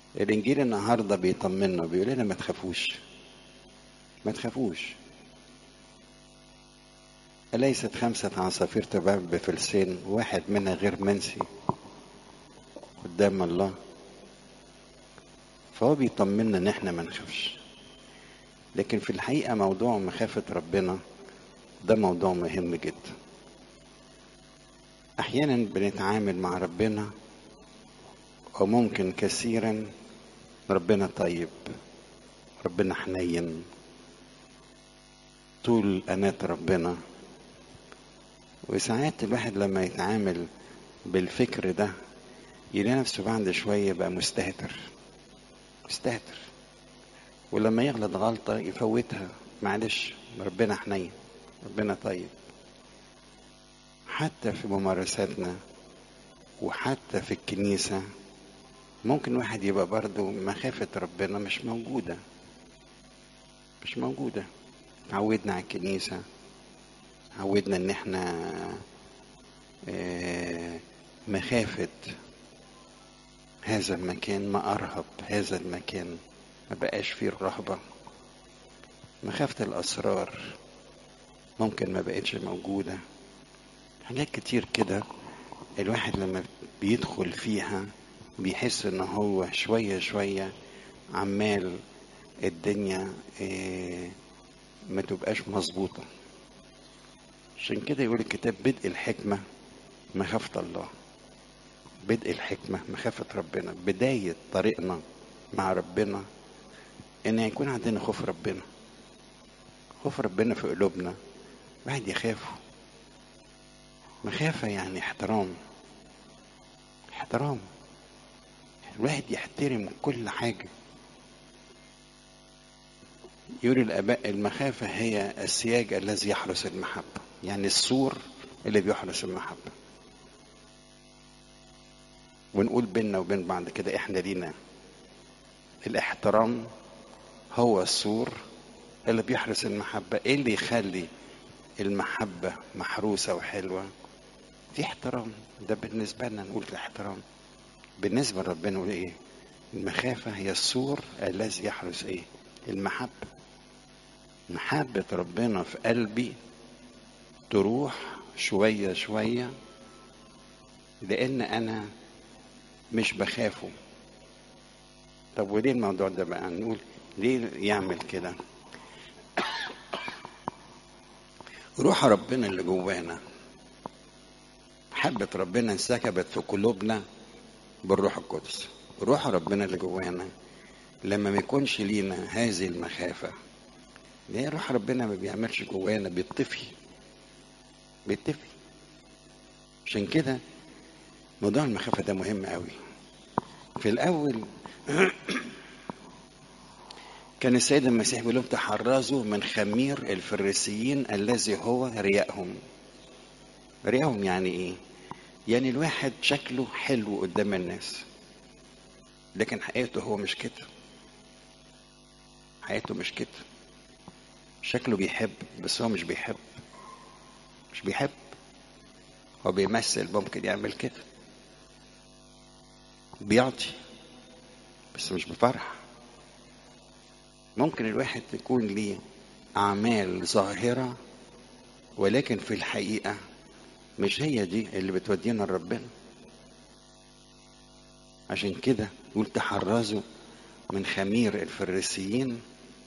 الانجيل النهارده بيطمنا بيقول لنا ما تخافوش ما تخافوش أليست خمسة عصافير تباب بفلسين واحد منها غير منسي قدام الله فهو بيطمنا ان احنا ما نخافش لكن في الحقيقة موضوع مخافة ربنا ده موضوع مهم جدا احيانا بنتعامل مع ربنا وممكن كثيرا ربنا طيب ربنا حنين طول أنات ربنا وساعات الواحد لما يتعامل بالفكر ده يلاقي نفسه بعد شوية بقى مستهتر مستهتر ولما يغلط غلطة يفوتها معلش ربنا حنين ربنا طيب حتى في ممارساتنا وحتى في الكنيسة ممكن واحد يبقى برضه مخافة ربنا مش موجودة مش موجودة عودنا على الكنيسة عودنا ان احنا مخافة هذا المكان ما أرهب هذا المكان ما بقاش فيه الرهبة مخافة الأسرار ممكن ما بقتش موجودة حاجات كتير كده الواحد لما بيدخل فيها بيحس ان هو شوية شوية عمال الدنيا ما تبقاش مظبوطة عشان كده يقول الكتاب بدء الحكمة مخافة الله بدء الحكمة مخافة ربنا بداية طريقنا مع ربنا ان يكون عندنا خوف ربنا خوف ربنا في قلوبنا واحد يخافه مخافة يعني احترام احترام الواحد يحترم كل حاجة يقول الآباء المخافة هي السياج الذي يحرس المحبة يعني السور اللي بيحرس المحبة ونقول بيننا وبين بعض كده احنا لينا الاحترام هو السور اللي بيحرس المحبة ايه اللي يخلي المحبة محروسة وحلوة في احترام ده بالنسبة لنا نقول الاحترام بالنسبة لربنا نقول ايه المخافة هي السور الذي يحرس ايه المحبة محبة ربنا في قلبي تروح شوية شوية لأن أنا مش بخافه طب وليه الموضوع ده بقى نقول ليه يعمل كده روح ربنا اللي جوانا محبة ربنا انسكبت في قلوبنا بالروح القدس روح ربنا اللي جوانا لما ما يكونش لينا هذه المخافة ليه روح ربنا ما بيعملش جوانا بيطفي بيطفي عشان كده موضوع المخافة ده مهم قوي في الأول كان السيد المسيح بيقول لهم تحرزوا من خمير الفريسيين الذي هو رياءهم رياءهم يعني ايه يعني الواحد شكله حلو قدام الناس لكن حقيقته هو مش كده حقيقته مش كده شكله بيحب بس هو مش بيحب مش بيحب هو بيمثل ممكن يعمل كده بيعطي بس مش بفرح ممكن الواحد تكون ليه أعمال ظاهرة ولكن في الحقيقة مش هي دي اللي بتودينا لربنا عشان كده يقول تحرزوا من خمير الفريسيين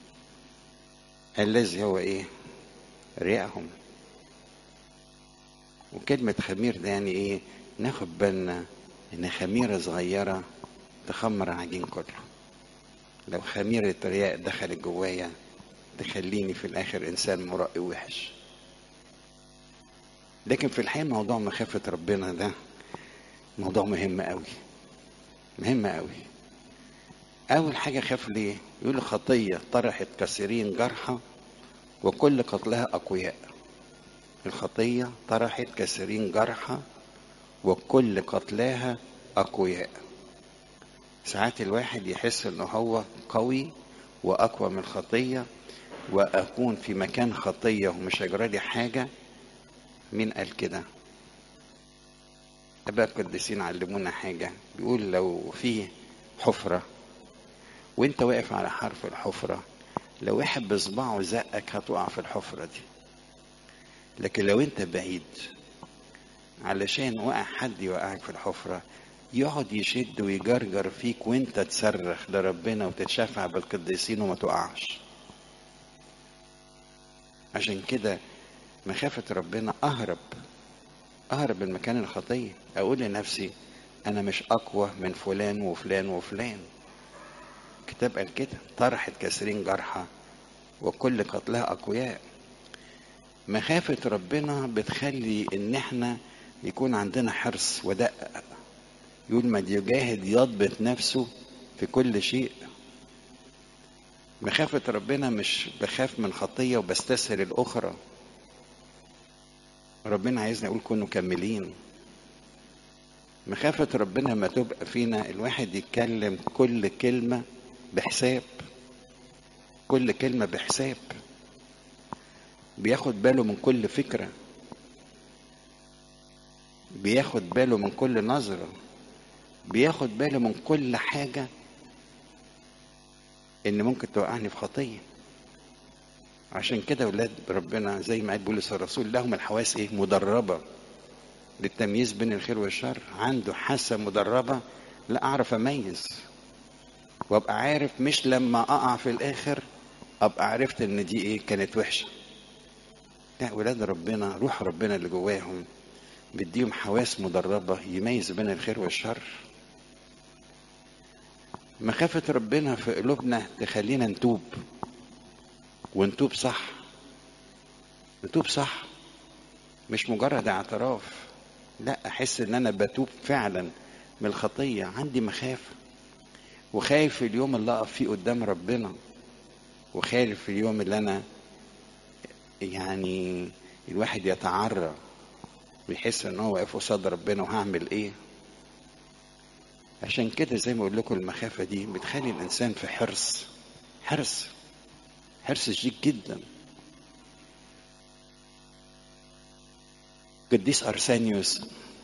الذي هو ايه رياءهم وكلمة خمير ده يعني ايه ناخد بالنا ان خميرة صغيرة تخمر العجين كله لو خميرة رياء دخلت جوايا تخليني في الاخر انسان مرائي وحش لكن في الحقيقة موضوع مخافة ربنا ده موضوع مهم قوي مهم قوي أول حاجة خاف ليه؟ يقول خطية طرحت كثيرين جرحى وكل قتلها أقوياء الخطية طرحت كثيرين جرحى وكل قتلاها أقوياء ساعات الواحد يحس إن هو قوي وأقوى من الخطية وأكون في مكان خطية ومش هيجرالي حاجة مين قال كده؟ أباء القديسين علمونا حاجة بيقول لو في حفرة وانت واقف على حرف الحفرة لو واحد بصباعه زقك هتقع في الحفرة دي لكن لو انت بعيد علشان وقع حد يوقعك في الحفرة يقعد يشد ويجرجر فيك وانت تصرخ لربنا وتتشفع بالقديسين وما تقعش عشان كده مخافة ربنا أهرب أهرب من مكان الخطية أقول لنفسي أنا مش أقوى من فلان وفلان وفلان كتاب قال كده طرحت كاسرين جرحى وكل قتلها أقوياء مخافة ربنا بتخلي إن إحنا يكون عندنا حرص ودقق يقول ما يجاهد يضبط نفسه في كل شيء مخافة ربنا مش بخاف من خطية وبستسهل الأخرى ربنا عايزنا نقول كونوا كاملين مخافة ربنا ما تبقى فينا الواحد يتكلم كل كلمة بحساب كل كلمة بحساب بياخد باله من كل فكرة بياخد باله من كل نظرة بياخد باله من كل حاجة ان ممكن توقعني في خطية عشان كده ولاد ربنا زي ما قال بولس الرسول لهم الحواس ايه مدربة للتمييز بين الخير والشر عنده حاسة مدربة لا اعرف اميز وابقى عارف مش لما اقع في الاخر ابقى عرفت ان دي ايه كانت وحشة لا ولاد ربنا روح ربنا اللي جواهم بيديهم حواس مدربة يميز بين الخير والشر مخافة ربنا في قلوبنا تخلينا نتوب ونتوب صح نتوب صح مش مجرد اعتراف لا احس ان انا بتوب فعلا من الخطية عندي مخافة وخايف اليوم اللي اقف فيه قدام ربنا وخايف اليوم اللي انا يعني الواحد يتعرى ويحس ان هو واقف قصاد ربنا وهعمل ايه عشان كده زي ما اقول لكم المخافه دي بتخلي الانسان في حرص حرص حرص شديد جدا قديس ارسانيوس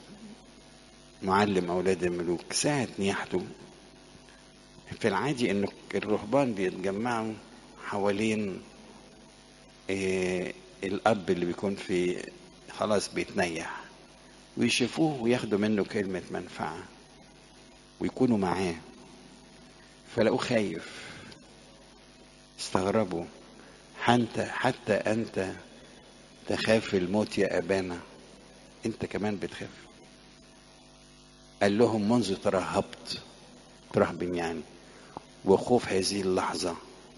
معلم اولاد الملوك ساعه نياحته في العادي ان الرهبان بيتجمعوا حوالين إيه الاب اللي بيكون في خلاص بيتنيح ويشوفوه وياخدوا منه كلمه منفعه ويكونوا معاه فلقوه خايف استغربوا حتى حتى انت تخاف الموت يا ابانا انت كمان بتخاف قال لهم منذ ترهبت ترهب يعني وخوف هذه اللحظة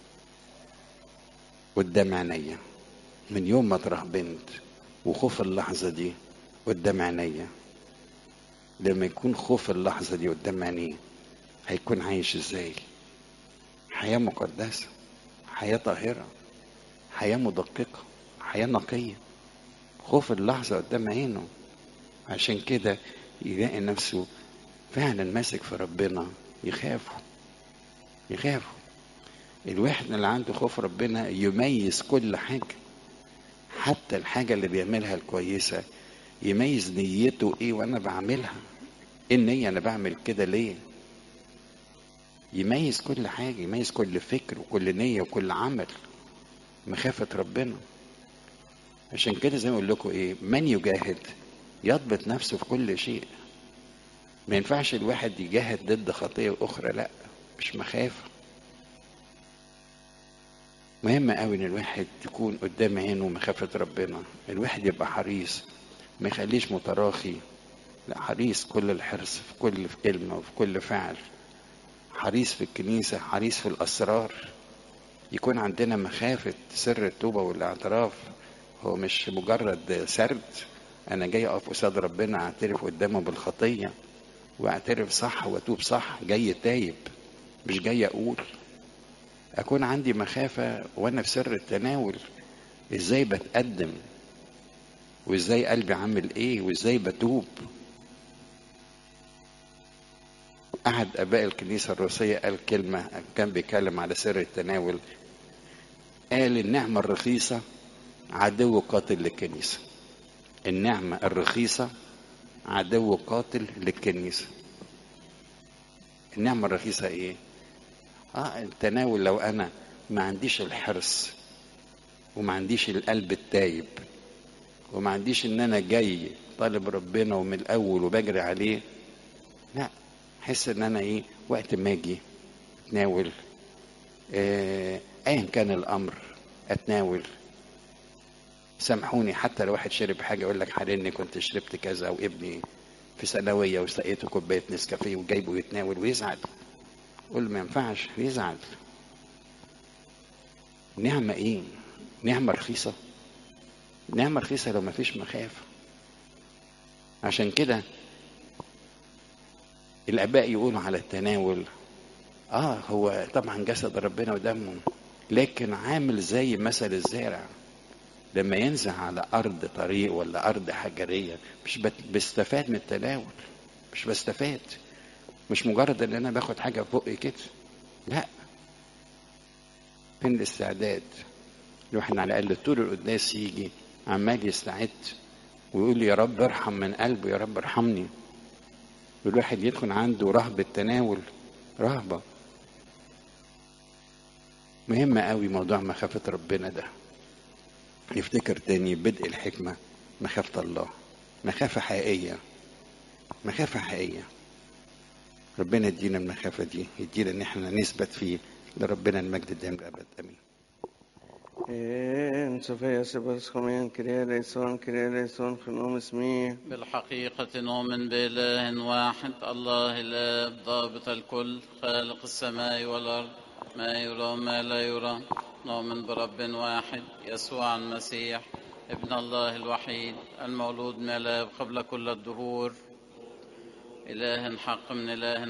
قدام عينيا من يوم ما ترهبنت وخوف اللحظة دي قدام عينيا لما يكون خوف اللحظة دي قدام عينيه هيكون عايش ازاي حياة مقدسة حياة طاهرة حياة مدققة حياة نقية خوف اللحظة قدام عينه عشان كده يلاقي نفسه فعلا ماسك في ربنا يخافوا يخافوا الواحد اللي عنده خوف ربنا يميز كل حاجة حتى الحاجة اللي بيعملها الكويسة يميز نيته ايه وانا بعملها ايه النية انا بعمل كده ليه يميز كل حاجة يميز كل فكر وكل نية وكل عمل مخافة ربنا عشان كده زي ما اقول لكم ايه من يجاهد يضبط نفسه في كل شيء ما ينفعش الواحد يجاهد ضد خطية أخرى لا مش مخافة مهم قوي ان الواحد يكون قدام عينه مخافة ربنا الواحد يبقى حريص ما يخليش متراخي لا حريص كل الحرص في كل في كلمة وفي كل فعل حريص في الكنيسة حريص في الأسرار يكون عندنا مخافة سر التوبة والاعتراف هو مش مجرد سرد أنا جاي أقف قصاد ربنا أعترف قدامه بالخطية وأعترف صح وأتوب صح جاي تايب مش جاي أقول أكون عندي مخافة وأنا في سر التناول إزاي بتقدم وإزاي قلبي عامل إيه وإزاي بتوب أحد آباء الكنيسة الروسية قال كلمة كان بيتكلم على سر التناول قال النعمة الرخيصة عدو قاتل للكنيسة النعمة الرخيصة عدو قاتل للكنيسة النعمة الرخيصة ايه اه التناول لو انا ما عنديش الحرص وما عنديش القلب التايب وما عنديش ان انا جاي طالب ربنا ومن الاول وبجري عليه لا احس ان انا ايه وقت ما اجي اتناول آه، ايا كان الامر اتناول سامحوني حتى لو واحد شرب حاجه يقول لك حرني كنت شربت كذا او ابني في ثانويه وسقيته كوبايه نسكافيه وجايبه يتناول ويزعل قول له ما ينفعش يزعل نعمه ايه نعمه رخيصه نعمه رخيصه لو ما فيش مخافه عشان كده الاباء يقولوا على التناول اه هو طبعا جسد ربنا ودمه لكن عامل زي مثل الزارع لما ينزل على ارض طريق ولا ارض حجريه مش بت- بستفاد من التناول مش بستفاد مش مجرد ان انا باخد حاجه في بقي كده لا فين الاستعداد الواحد على الاقل طول القداس يجي عمال يستعد ويقول يا رب ارحم من قلبه يا رب ارحمني والواحد يكون عنده رهبة تناول رهبة مهمة قوي موضوع مخافة ربنا ده نفتكر تاني بدء الحكمة مخافة الله مخافة حقيقية مخافة حقيقية ربنا يدينا المخافة دي يدينا ان احنا نثبت فيه لربنا المجد الدائم للابد امين En Sofia Sebas Khomein Kyrie eleison, Kyrie eleison, خنوم اسمي بالحقيقة نؤمن بإله واحد الله الآب ضابط الكل خالق السماء والأرض ما يرى وما لا يرى نؤمن برب واحد يسوع المسيح ابن الله الوحيد المولود من الآب قبل كل الدهور إله حق من إله